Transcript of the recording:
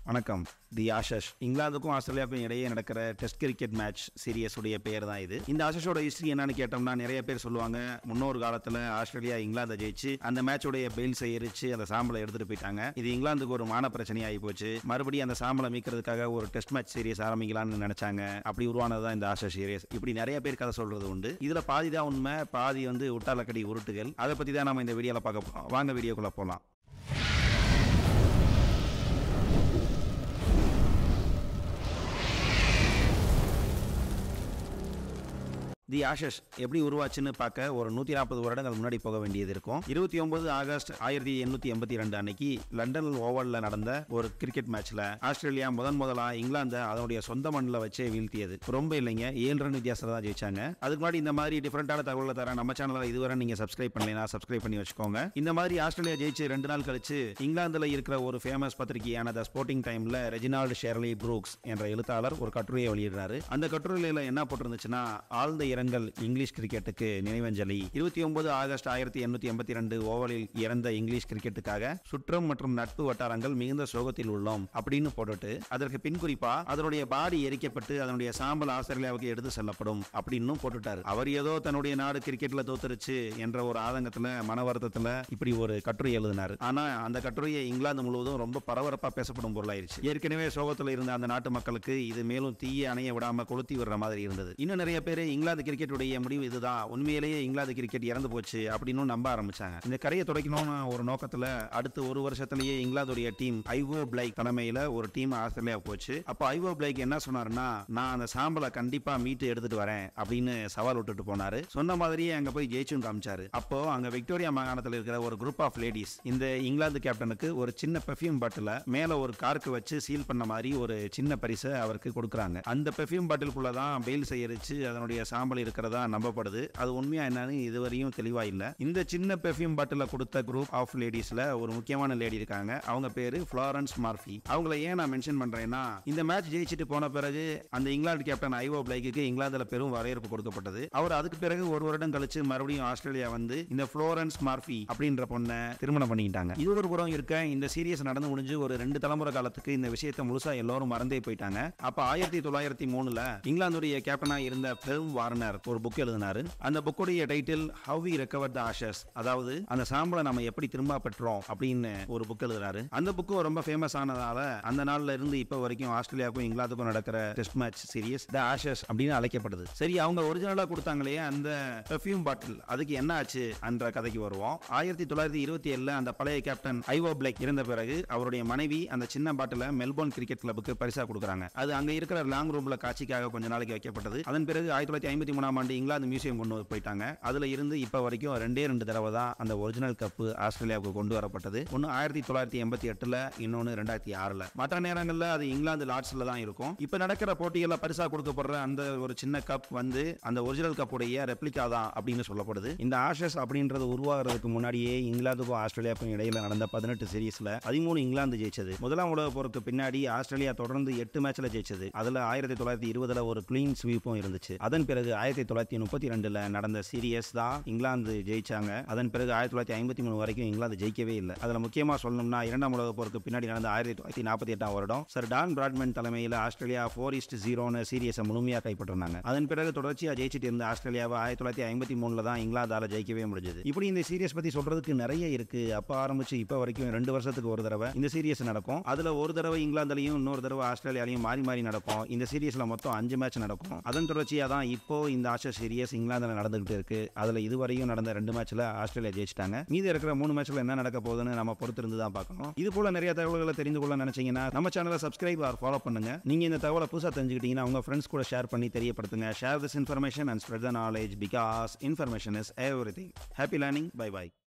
வணக்கம் தி ஆஷஷ் இங்கிலாந்துக்கும் ஆஸ்திரேலியாவுக்கும் இடையே நடக்கிற டெஸ்ட் கிரிக்கெட் மேட்ச் சீரியஸ் உடைய பெயர் தான் இது இந்த ஆஷஷோட ஹிஸ்டரி என்னன்னு கேட்டோம்னா நிறைய பேர் சொல்லுவாங்க முன்னொரு காலத்துல ஆஸ்திரேலியா இங்கிலாந்தை ஜெயிச்சு அந்த மேட்சோடைய பெயில்ஸை எரிச்சு அந்த சாம்பலை எடுத்துட்டு போயிட்டாங்க இது இங்கிலாந்துக்கு ஒரு மான பிரச்சனையாகி போச்சு மறுபடியும் அந்த சாம்பலை மீட்கிறதுக்காக ஒரு டெஸ்ட் மேட்ச் சீரியஸ் ஆரம்பிக்கலாம்னு நினைச்சாங்க அப்படி உருவானது இந்த ஆஷஷ் சீரியஸ் இப்படி நிறைய பேர் கதை சொல்றது உண்டு இதுல பாதி தான் உண்மை பாதி வந்து உட்டாலக்கடி உருட்டுகள் அதை பத்தி தான் நம்ம இந்த வீடியோல பார்க்க போறோம் வாங்க வீடியோக்குள்ள போலாம் தி ஆஷஸ் எப்படி உருவாச்சுன்னு பார்க்க ஒரு நூற்றி நாற்பது வருடங்கள் முன்னாடி போக வேண்டியது இருக்கும் இருபத்தி ஒன்பது ஆகஸ்ட் ஆயிரத்தி எண்ணூற்றி எண்பத்தி ரெண்டு அன்னைக்கு லண்டன் ஓவலில் நடந்த ஒரு கிரிக்கெட் மேட்ச்ல ஆஸ்திரேலியா முதன் முதலா இங்கிலாந்தை அதனுடைய சொந்த மண்ணில் வச்சே வீழ்த்தியது ரொம்ப இல்லைங்க ஏழு ரன் வித்தியாசம் தான் ஜெயிச்சாங்க அதுக்கு முன்னாடி இந்த மாதிரி டிஃப்ரெண்டான தகவலை தர நம்ம சேனலில் இதுவரை நீங்க சப்ஸ்கிரைப் பண்ணலைன்னா சப்ஸ்கிரைப் பண்ணி வச்சுக்கோங்க இந்த மாதிரி ஆஸ்திரேலியா ஜெயிச்சு ரெண்டு நாள் கழிச்சு இங்கிலாந்துல இருக்கிற ஒரு ஃபேமஸ் பத்திரிகையான த ஸ்போர்ட்டிங் டைம்ல ரெஜினால்டு ஷெர்லி ப்ரூக்ஸ் என்ற எழுத்தாளர் ஒரு கட்டுரையை வெளியிடுறாரு அந்த கட்டுரையில என்ன போட்டிருந்துச்சுன்னா ஆழ்ந்த இரங்கல் இங்கிலீஷ் கிரிக்கெட்டுக்கு நினைவஞ்சலி இருபத்தி ஒன்பது ஆகஸ்ட் ஆயிரத்தி எண்ணூத்தி எண்பத்தி ரெண்டு ஓவலில் இறந்த இங்கிலீஷ் கிரிக்கெட்டுக்காக சுற்றம் மற்றும் நட்பு வட்டாரங்கள் மிகுந்த சோகத்தில் உள்ளோம் அப்படின்னு போட்டுட்டு அதற்கு பின் குறிப்பா அதனுடைய பாடி எரிக்கப்பட்டு அதனுடைய சாம்பல் ஆஸ்திரேலியாவுக்கு எடுத்து செல்லப்படும் அப்படின்னு போட்டுட்டாரு அவர் ஏதோ தன்னுடைய நாடு கிரிக்கெட்ல தோத்துருச்சு என்ற ஒரு ஆதங்கத்துல மன வருத்தத்துல இப்படி ஒரு கட்டுரை எழுதினாரு ஆனா அந்த கட்டுரையை இங்கிலாந்து முழுவதும் ரொம்ப பரபரப்பா பேசப்படும் பொருளாயிருச்சு ஏற்கனவே சோகத்துல இருந்த அந்த நாட்டு மக்களுக்கு இது மேலும் தீய அணைய விடாம கொளுத்தி விடுற மாதிரி இருந்தது இன்னும் நிறைய பேர் இங்கிலாந்து கிரிக்கெட்டுடைய முடிவு இதுதான் உண்மையிலேயே இங்கிலாந்து கிரிக்கெட் இறந்து போச்சு அப்படின்னு நம்ப ஆரம்பிச்சாங்க இந்த கரையை துடைக்கணும்னு ஒரு நோக்கத்துல அடுத்து ஒரு வருஷத்திலேயே இங்கிலாந்துடைய டீம் ஐவோ பிளைக் தலைமையில ஒரு டீம் ஆஸ்திரேலியா போச்சு அப்போ ஐவோ பிளைக் என்ன சொன்னாருன்னா நான் அந்த சாம்பலை கண்டிப்பா மீட்டு எடுத்துட்டு வரேன் அப்படின்னு சவால் விட்டுட்டு போனாரு சொன்ன மாதிரியே அங்க போய் ஜெயிச்சும் காமிச்சாரு அப்போ அங்க விக்டோரியா மாகாணத்தில் இருக்கிற ஒரு குரூப் ஆஃப் லேடிஸ் இந்த இங்கிலாந்து கேப்டனுக்கு ஒரு சின்ன பெர்ஃபியூம் பாட்டில மேல ஒரு கார்க்கு வச்சு சீல் பண்ண மாதிரி ஒரு சின்ன பரிசை அவருக்கு கொடுக்குறாங்க அந்த பெர்ஃபியூம் பாட்டிலுக்குள்ள தான் பெயில் செய்யரிச்சு அதனுடைய சாம்பல் இருக்கிறதா நம்பப்படுது அது உண்மையா என்னன்னு இதுவரையும் தெளிவா இல்ல இந்த சின்ன பெர்ஃபியூம் பாட்டில கொடுத்த குரூப் ஆஃப் லேடிஸ்ல ஒரு முக்கியமான லேடி இருக்காங்க அவங்க பேரு ஃபிளாரன்ஸ் மார்ஃபி அவங்கள ஏன் நான் மென்ஷன் பண்றேன்னா இந்த மேட்ச் ஜெயிச்சுட்டு போன பிறகு அந்த இங்கிலாந்து கேப்டன் ஐவோ பிளைக்கு இங்கிலாந்துல பெரும் வரவேற்பு கொடுக்கப்பட்டது அவர் அதுக்கு பிறகு ஒரு வருடம் கழிச்சு மறுபடியும் ஆஸ்திரேலியா வந்து இந்த ஃப்ளோரன்ஸ் மார்ஃபி அப்படின்ற பொண்ணை திருமணம் பண்ணிக்கிட்டாங்க இது ஒரு புறம் இருக்க இந்த சீரியஸ் நடந்து முடிஞ்சு ஒரு ரெண்டு தலைமுறை காலத்துக்கு இந்த விஷயத்தை முழுசா எல்லாரும் மறந்தே போயிட்டாங்க அப்ப ஆயிரத்தி தொள்ளாயிரத்தி மூணுல இங்கிலாந்துடைய கேப்டனா இருந்த பெரும் வார்னர் ஒரு புக் எழுதினாரு அந்த புக்குடைய title how we recover the Ashes அதாவது அந்த சாம்பலை நம்ம எப்படி திரும்ப பெற்றோம் அப்படின்னு ஒரு புக் எழுதுறாரு அந்த புக்கு ரொம்ப ஃபேமஸ் ஆனதால அந்த நாள்ல இருந்து இப்ப வரைக்கும் ஆஸ்திரேலியாவுக்கும் இங்கிலாந்துக்கும் நடக்கிற test match series the Ashes அப்படின்னு அழைக்கப்படுது சரி அவங்க ஒரிஜினலா கொடுத்தாங்களே அந்த பெர்ஃபியூம் பாட்டில் அதுக்கு என்ன ஆச்சு என்ற கதைக்கு வருவோம் ஆயிரத்தி தொள்ளாயிரத்தி இருபத்தி ஏழுல அந்த பழைய கேப்டன் ஐவோ பிளேக் இருந்த பிறகு அவருடைய மனைவி அந்த சின்ன பாட்டில மெல்போர்ன் கிரிக்கெட் கிளப்புக்கு பரிசா கொடுக்குறாங்க அது அங்க இருக்கிற லாங் ரூம்ல காட்சிக்காக கொஞ்ச நாளைக்கு வைக்கப்பட்டது அதன் பிறகு ஆயிரத்தி தொள்ளாயிரத்தி ஐம்பத்தி மூணாம் ஆண்டு இங்கிலாந்து மியூசியம் கொண்டு போயிட்டாங்க அதுல இருந்து இப்ப வரைக்கும் ரெண்டே ரெண்டு தடவை தான் அந்த ஒரிஜினல் கப்பு ஆஸ்திரேலியாவுக்கு கொண்டு வரப்பட்டது ஒன்னு ஆயிரத்தி தொள்ளாயிரத்தி எண்பத்தி எட்டுல இன்னொன்னு ரெண்டாயிரத்தி ஆறுல மற்ற நேரங்கள்ல அது இங்கிலாந்து லார்ட்ஸ்ல தான் இருக்கும் இப்ப நடக்கிற போட்டிகள்ல பரிசா கொடுக்கப்படுற அந்த ஒரு சின்ன கப் வந்து அந்த ஒரிஜினல் கப்புடைய ரெப்ளிகா தான் அப்படின்னு சொல்லப்படுது இந்த ஆஷஸ் அப்படின்றது உருவாகிறதுக்கு முன்னாடியே இங்கிலாந்துக்கும் ஆஸ்திரேலியாவுக்கும் இடையில நடந்த பதினெட்டு சீரீஸ்ல பதிமூணு இங்கிலாந்து ஜெயிச்சது முதலாம் உலக போருக்கு பின்னாடி ஆஸ்திரேலியா தொடர்ந்து எட்டு மேட்ச்ல ஜெயிச்சது அதுல ஆயிரத்தி தொள்ளாயிரத்தி இருபதுல ஒரு கிளீன் ஸ்வீப்பும் இருந்துச்சு அதன் பிறகு ஆயிரத்தி தொள்ளாயிரத்தி முப்பத்தி ரெண்டுல நடந்த சீரியஸ் தான் இங்கிலாந்து ஜெயிச்சாங்க அதன் பிறகு ஆயிரத்தி தொள்ளாயிரத்தி ஐம்பத்தி மூணு வரைக்கும் இங்கிலாந்து ஜெயிக்கவே இல்லை அதுல முக்கியமா சொல்லணும்னா இரண்டாம் உலக போருக்கு பின்னாடி நடந்த ஆயிரத்தி தொள்ளாயிரத்தி நாற்பத்தி எட்டாம் வருடம் சர் டான் பிராட்மேன் தலைமையில் ஆஸ்திரேலியா ஃபோர் இஸ்ட் ஜீரோன்னு சீரியஸை முழுமையாக கைப்பற்றினாங்க அதன் பிறகு தொடர்ச்சியா ஜெயிச்சிட்டு இருந்த ஆஸ்திரேலியாவை ஆயிரத்தி தொள்ளாயிரத்தி ஐம்பத்தி மூணுல தான் இங்கிலாந்தால ஜெயிக்கவே முடிஞ்சது இப்படி இந்த சீரியஸ் பத்தி சொல்றதுக்கு நிறைய இருக்கு அப்ப ஆரம்பிச்சு இப்ப வரைக்கும் ரெண்டு வருஷத்துக்கு ஒரு தடவை இந்த சீரியஸ் நடக்கும் அதுல ஒரு தடவை இங்கிலாந்துலயும் இன்னொரு தடவை ஆஸ்திரேலியாலையும் மாறி மாறி நடக்கும் இந்த சீரியஸ்ல மொத்தம் அஞ்சு மேட்ச் நடக்கும் அதன் தொடர்ச்சியா தான் இப்போ இந்த ஆஷர் சீரியஸ் இங்கிலாந்துல நடந்துகிட்டு இருக்கு அதுல இதுவரையும் நடந்த ரெண்டு மேட்ச்ல ஆஸ்திரேலியா ஜெயிச்சிட்டாங்க மீதி இருக்கிற மூணு மேட்ச்ல என்ன நடக்க போகுதுன்னு நம்ம பொறுத்திருந்து தான் பார்க்கணும் இது போல நிறைய தகவல்களை தெரிந்து கொள்ள நினைச்சீங்கன்னா நம்ம சேனலை சப்ஸ்கிரைப் ஆர் ஃபாலோ பண்ணுங்க நீங்க இந்த தகவலை புதுசா தெரிஞ்சுக்கிட்டீங்கன்னா உங்க ஃப்ரெண்ட்ஸ் கூட ஷேர் பண்ணி தெரியப்படுத்துங்க share this information and spread the knowledge because information is everything happy learning bye by